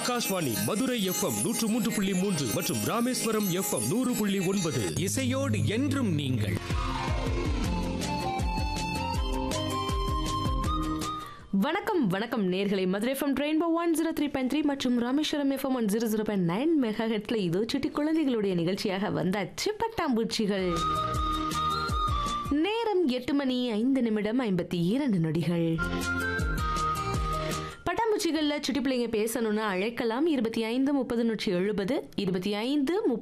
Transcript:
Akashvani Madurai FM நூற்று மூன்று புள்ளி மூன்று மற்றும் ராமேஸ்வரம் எஃப்எம் நூறு புள்ளி ஒன்பது இசையோடு என்றும் நீங்கள் வணக்கம் வணக்கம் நேர்களை Madurai FM Rainbow one zero three point three மற்றும் Rameswaram FM one zero zero point nine மெகா ஹெட்ல இது சுட்டி குழந்தைகளுடைய நிகழ்ச்சியாக வந்தாச்சு பட்டாம்பூச்சிகள் நேரம் எட்டு மணி ஐந்து நிமிடம் ஐம்பத்தி இரண்டு நொடிகள் பட்டாம்பூச்சிகள்ல சுட்டி பிள்ளைங்க பேசணும்னா அழைக்கலாம் இருபத்தி ஐந்து முப்பது நூற்றி எழுபது இருபத்தி ஐந்து